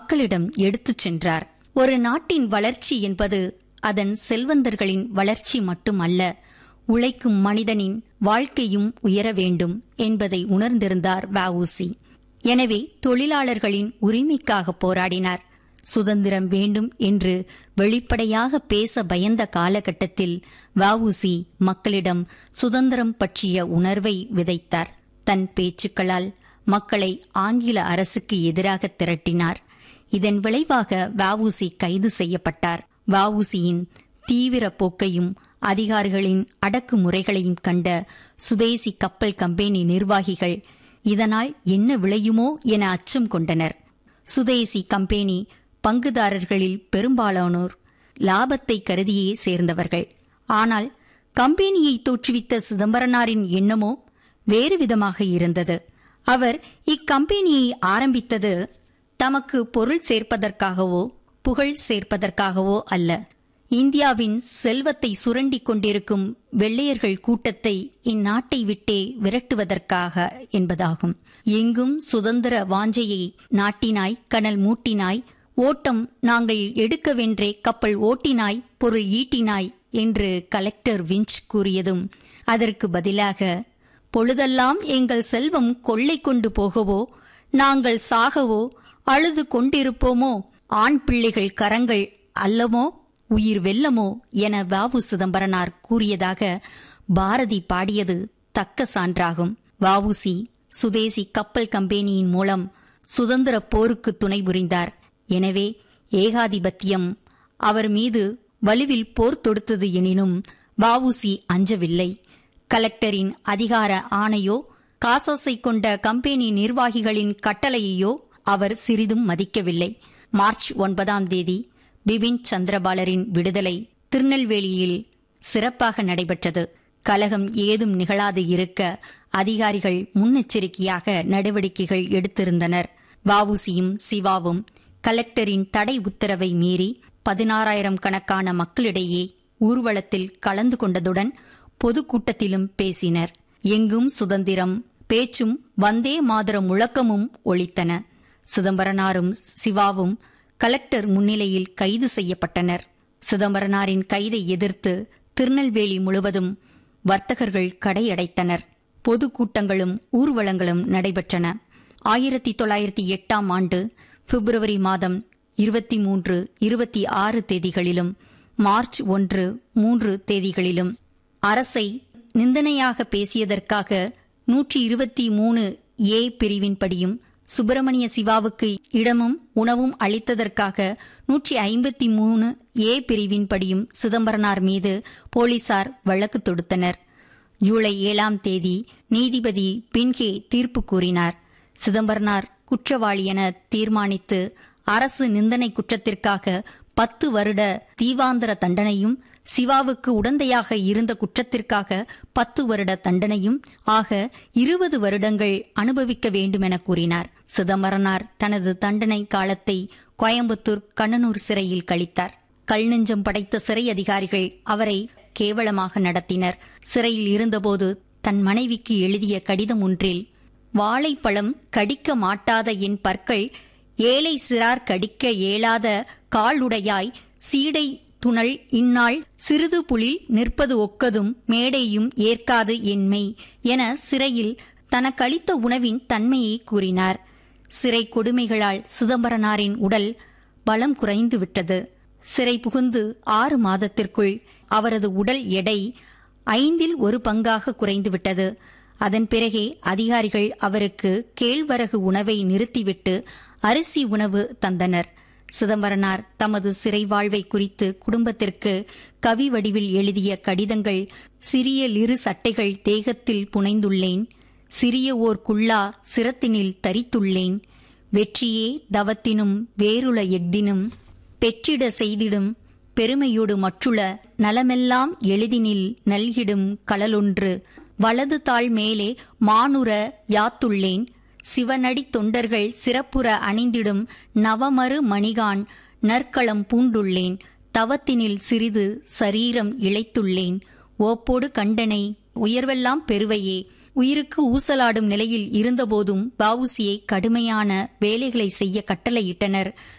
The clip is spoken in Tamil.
மக்களிடம் எடுத்துச் சென்றார் ஒரு நாட்டின் வளர்ச்சி என்பது அதன் செல்வந்தர்களின் வளர்ச்சி மட்டுமல்ல உழைக்கும் மனிதனின் வாழ்க்கையும் உயர வேண்டும் என்பதை உணர்ந்திருந்தார் வஉசி எனவே தொழிலாளர்களின் உரிமைக்காக போராடினார் சுதந்திரம் வேண்டும் என்று வெளிப்படையாக பேச பயந்த காலகட்டத்தில் வஉசி மக்களிடம் சுதந்திரம் பற்றிய உணர்வை விதைத்தார் தன் பேச்சுக்களால் மக்களை ஆங்கில அரசுக்கு எதிராக திரட்டினார் இதன் விளைவாக வஉசி கைது செய்யப்பட்டார் வஉசியின் தீவிர போக்கையும் அதிகாரிகளின் அடக்குமுறைகளையும் கண்ட சுதேசி கப்பல் கம்பெனி நிர்வாகிகள் இதனால் என்ன விளையுமோ என அச்சம் கொண்டனர் சுதேசி கம்பெனி பங்குதாரர்களில் பெரும்பாலானோர் லாபத்தை கருதியே சேர்ந்தவர்கள் ஆனால் கம்பெனியை தோற்றுவித்த சிதம்பரனாரின் எண்ணமோ வேறு விதமாக இருந்தது அவர் இக்கம்பெனியை ஆரம்பித்தது தமக்கு பொருள் சேர்ப்பதற்காகவோ புகழ் சேர்ப்பதற்காகவோ அல்ல இந்தியாவின் செல்வத்தை சுரண்டிக் கொண்டிருக்கும் வெள்ளையர்கள் கூட்டத்தை இந்நாட்டை விட்டே விரட்டுவதற்காக என்பதாகும் எங்கும் சுதந்திர வாஞ்சையை நாட்டினாய் கனல் மூட்டினாய் ஓட்டம் நாங்கள் எடுக்கவென்றே கப்பல் ஓட்டினாய் பொருள் ஈட்டினாய் என்று கலெக்டர் விஞ்ச் கூறியதும் அதற்கு பதிலாக பொழுதெல்லாம் எங்கள் செல்வம் கொள்ளை கொண்டு போகவோ நாங்கள் சாகவோ அழுது கொண்டிருப்போமோ ஆண் பிள்ளைகள் கரங்கள் அல்லமோ உயிர் வெல்லமோ என வாவு சிதம்பரனார் கூறியதாக பாரதி பாடியது தக்க சான்றாகும் வாவுசி சுதேசி கப்பல் கம்பெனியின் மூலம் சுதந்திர போருக்கு துணை புரிந்தார் எனவே ஏகாதிபத்தியம் அவர் மீது வலுவில் போர் தொடுத்தது எனினும் வாவுசி அஞ்சவில்லை கலெக்டரின் அதிகார ஆணையோ காசோசை கொண்ட கம்பெனி நிர்வாகிகளின் கட்டளையையோ அவர் சிறிதும் மதிக்கவில்லை மார்ச் ஒன்பதாம் தேதி பிபின் சந்திரபாலரின் விடுதலை திருநெல்வேலியில் சிறப்பாக நடைபெற்றது கலகம் ஏதும் நிகழாது இருக்க அதிகாரிகள் முன்னெச்சரிக்கையாக நடவடிக்கைகள் எடுத்திருந்தனர் வவுசியும் சிவாவும் கலெக்டரின் தடை உத்தரவை மீறி பதினாறாயிரம் கணக்கான மக்களிடையே ஊர்வலத்தில் கலந்து கொண்டதுடன் பொதுக்கூட்டத்திலும் பேசினர் எங்கும் சுதந்திரம் பேச்சும் வந்தே மாதர முழக்கமும் ஒலித்தன சிதம்பரனாரும் சிவாவும் கலெக்டர் முன்னிலையில் கைது செய்யப்பட்டனர் சிதம்பரனாரின் கைதை எதிர்த்து திருநெல்வேலி முழுவதும் வர்த்தகர்கள் கடையடைத்தனர் பொதுக்கூட்டங்களும் ஊர்வலங்களும் நடைபெற்றன ஆயிரத்தி தொள்ளாயிரத்தி எட்டாம் ஆண்டு பிப்ரவரி மாதம் இருபத்தி மூன்று இருபத்தி ஆறு தேதிகளிலும் மார்ச் ஒன்று மூன்று தேதிகளிலும் அரசை நிந்தனையாக பேசியதற்காக நூற்றி இருபத்தி மூணு ஏ பிரிவின்படியும் சுப்பிரமணிய சிவாவுக்கு இடமும் உணவும் அளித்ததற்காக நூற்றி ஐம்பத்தி மூணு ஏ பிரிவின்படியும் சிதம்பரனார் மீது போலீசார் வழக்கு தொடுத்தனர் ஜூலை ஏழாம் தேதி நீதிபதி பின்கே தீர்ப்பு கூறினார் சிதம்பரனார் குற்றவாளி என தீர்மானித்து அரசு நிந்தனை குற்றத்திற்காக பத்து வருட தீவாந்தர தண்டனையும் சிவாவுக்கு உடந்தையாக இருந்த குற்றத்திற்காக பத்து வருட தண்டனையும் ஆக இருபது வருடங்கள் அனுபவிக்க வேண்டுமென கூறினார் சிதம்பரனார் தனது தண்டனை காலத்தை கோயம்புத்தூர் கண்ணனூர் சிறையில் கழித்தார் கல்நெஞ்சம் படைத்த சிறை அதிகாரிகள் அவரை கேவலமாக நடத்தினர் சிறையில் இருந்தபோது தன் மனைவிக்கு எழுதிய கடிதம் ஒன்றில் வாழைப்பழம் கடிக்க மாட்டாத என் பற்கள் ஏழை சிறார் கடிக்க இயலாத காலுடையாய் சீடை துணல் இந்நாள் சிறிது புலில் நிற்பது ஒக்கதும் மேடையும் ஏற்காது என்மை என சிறையில் தனக்களித்த உணவின் தன்மையை கூறினார் சிறை கொடுமைகளால் சிதம்பரனாரின் உடல் பலம் குறைந்து விட்டது சிறை புகுந்து ஆறு மாதத்திற்குள் அவரது உடல் எடை ஐந்தில் ஒரு பங்காக குறைந்துவிட்டது அதன் பிறகே அதிகாரிகள் அவருக்கு கேழ்வரகு உணவை நிறுத்திவிட்டு அரிசி உணவு தந்தனர் சிதம்பரனார் தமது சிறை வாழ்வை குறித்து குடும்பத்திற்கு கவி வடிவில் எழுதிய கடிதங்கள் சிறிய லிரு சட்டைகள் தேகத்தில் புனைந்துள்ளேன் சிறிய ஓர் குள்ளா சிரத்தினில் தரித்துள்ளேன் வெற்றியே தவத்தினும் வேறுள எஃதினும் பெற்றிட செய்திடும் பெருமையோடு மற்றுள நலமெல்லாம் எளிதினில் நல்கிடும் களலொன்று வலது தாள் மேலே மானுர யாத்துள்ளேன் சிவனடி தொண்டர்கள் சிறப்புற அணிந்திடும் நவமறு மணிகான் நற்களம் பூண்டுள்ளேன் தவத்தினில் சிறிது சரீரம் இழைத்துள்ளேன் ஓப்போடு கண்டனை உயர்வெல்லாம் பெருவையே உயிருக்கு ஊசலாடும் நிலையில் இருந்தபோதும் வவுசியை கடுமையான வேலைகளை செய்ய கட்டளையிட்டனர்